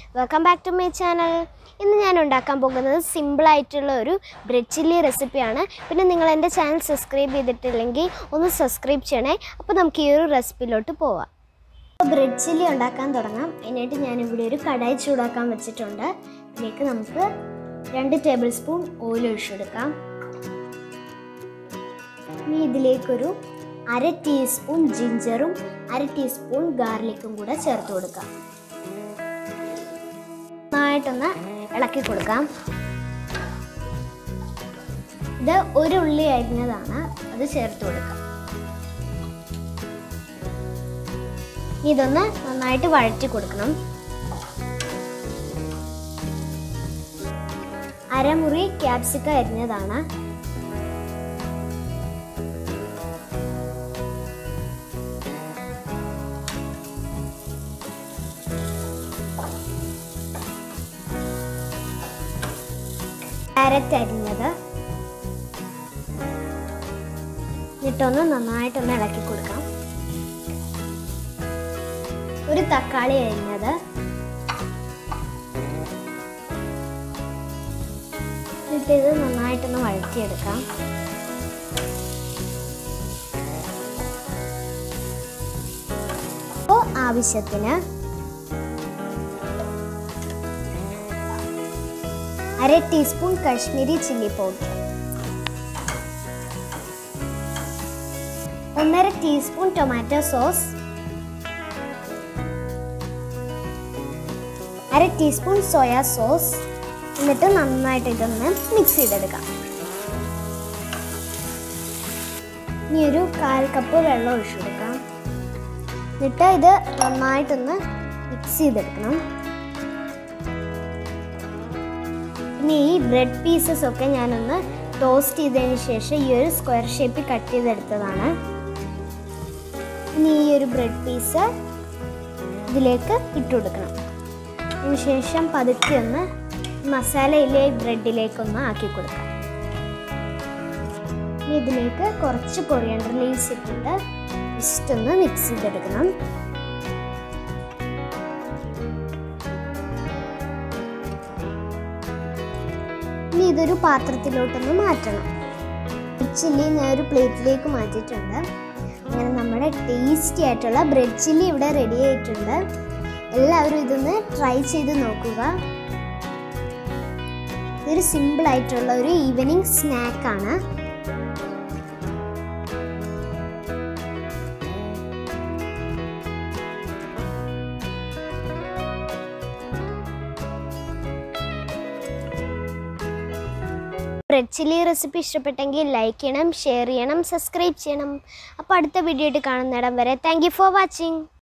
welcome back to my channel ഇന്ന് ഞാൻ ഉണ്ടാക്കാൻ പോകുന്നത് സിമ്പിളായിട്ടുള്ള ഒരു ബ്രെഡ് ചില്ലി റെസിപ്പിയാണ് പിന്നെ നിങ്ങൾ എൻ്റെ ചാനൽ സബ്സ്ക്രൈബ് ചെയ്തിട്ടില്ലെങ്കിൽ ഒന്ന് സബ്സ്ക്രൈബ് ചെയ്യണേ അപ്പോൾ നമുക്ക് ഈ ഒരു റെസിപ്പിയിലോട്ട് പോവാം ബ്രെഡ് ചില്ലി ഉണ്ടാക്കാൻ തുടങ്ങാം അതിനായിട്ട് ഞാനിവിടെ ഒരു കടായി ചൂടാക്കാൻ വെച്ചിട്ടുണ്ട് ഇതിലേക്ക് നമുക്ക് രണ്ട് ടേബിൾ സ്പൂൺ ഓയിൽ ഒഴിച്ചെടുക്കാം ഇനി ഇതിലേക്കൊരു അര ടീസ്പൂൺ ജിഞ്ചറും അര ടീസ്പൂൺ ഗാർലിക്കും കൂടെ ചേർത്ത് കൊടുക്കാം നന്നായിട്ടൊന്ന് ഇളക്കി കൊടുക്കാം ഇത് ഒരു ഉള്ളി അരിഞ്ഞതാണ് അത് ചേർത്ത് കൊടുക്കാം ഇതൊന്ന് നന്നായിട്ട് വഴറ്റി കൊടുക്കണം അരമുറി ക്യാപ്സിക്ക അരിഞ്ഞതാണ് ക്യാരറ്റ് അരിഞ്ഞത് എന്നിട്ടൊന്ന് നന്നായിട്ടൊന്ന് ഇളക്കി കൊടുക്കാം ഒരു തക്കാളി അരിഞ്ഞത് എന്നിട്ട് ഇത് നന്നായിട്ടൊന്ന് വഴറ്റിയെടുക്കാം അപ്പോൾ ആവശ്യത്തിന് അര ടീസ്പൂൺ കാശ്മീരി ചില്ലി പൗഡർ ഒന്നര ടീസ്പൂൺ ടൊമാറ്റോ സോസ് അര ടീസ്പൂൺ സോയാ സോസ് എന്നിട്ട് നന്നായിട്ട് ഇതൊന്ന് മിക്സ് ചെയ്തെടുക്കാം ഇനി ഒരു കാൽ കപ്പ് വെള്ളം ഒഴിച്ചു കൊടുക്കാം എന്നിട്ട് ഇത് നന്നായിട്ടൊന്ന് മിക്സ് ചെയ്തെടുക്കണം ഇനി ഈ ബ്രെഡ് പീസസ് ഒക്കെ ഞാനൊന്ന് ടോസ്റ്റ് ചെയ്തതിന് ശേഷം ഈ ഒരു സ്ക്വയർ ഷേപ്പിൽ കട്ട് ചെയ്തെടുത്തതാണ് ഇനി ഈ ഒരു ബ്രെഡ് പീസ് ഇതിലേക്ക് ഇട്ട് കൊടുക്കണം അതിന് ശേഷം പതുക്കെ ഒന്ന് മസാലയിലെ ബ്രെഡിലേക്കൊന്ന് ആക്കി കൊടുക്കാം ഇനി ഇതിലേക്ക് കുറച്ച് കൊറിയണ്ടർ ലീവ്സ് ഇട്ടിട്ട് ജസ്റ്റ് ഒന്ന് മിക്സ് ചെയ്തെടുക്കണം ഇനി ഇതൊരു പാത്രത്തിലോട്ടൊന്ന് മാറ്റണം ചില്ലി ഞാൻ ഒരു പ്ലേറ്റിലേക്ക് മാറ്റിയിട്ടുണ്ട് അങ്ങനെ നമ്മുടെ ടേസ്റ്റി ആയിട്ടുള്ള ബ്രെഡ് ചില്ലി ഇവിടെ റെഡി ആയിട്ടുണ്ട് എല്ലാവരും ഇതൊന്ന് ട്രൈ ചെയ്ത് നോക്കുക ഇതൊരു സിമ്പിൾ ആയിട്ടുള്ള ഒരു ഈവനിങ് സ്നാക്കാണ് ബ്രെഡ് ചില്ലി റെസിപ്പി ഇഷ്ടപ്പെട്ടെങ്കിൽ ലൈക്ക് ചെയ്യണം ഷെയർ ചെയ്യണം സബ്സ്ക്രൈബ് ചെയ്യണം അപ്പോൾ അടുത്ത വീഡിയോ ആയിട്ട് കാണുന്നിടം വരെ താങ്ക് യു ഫോർ വാച്ചിങ്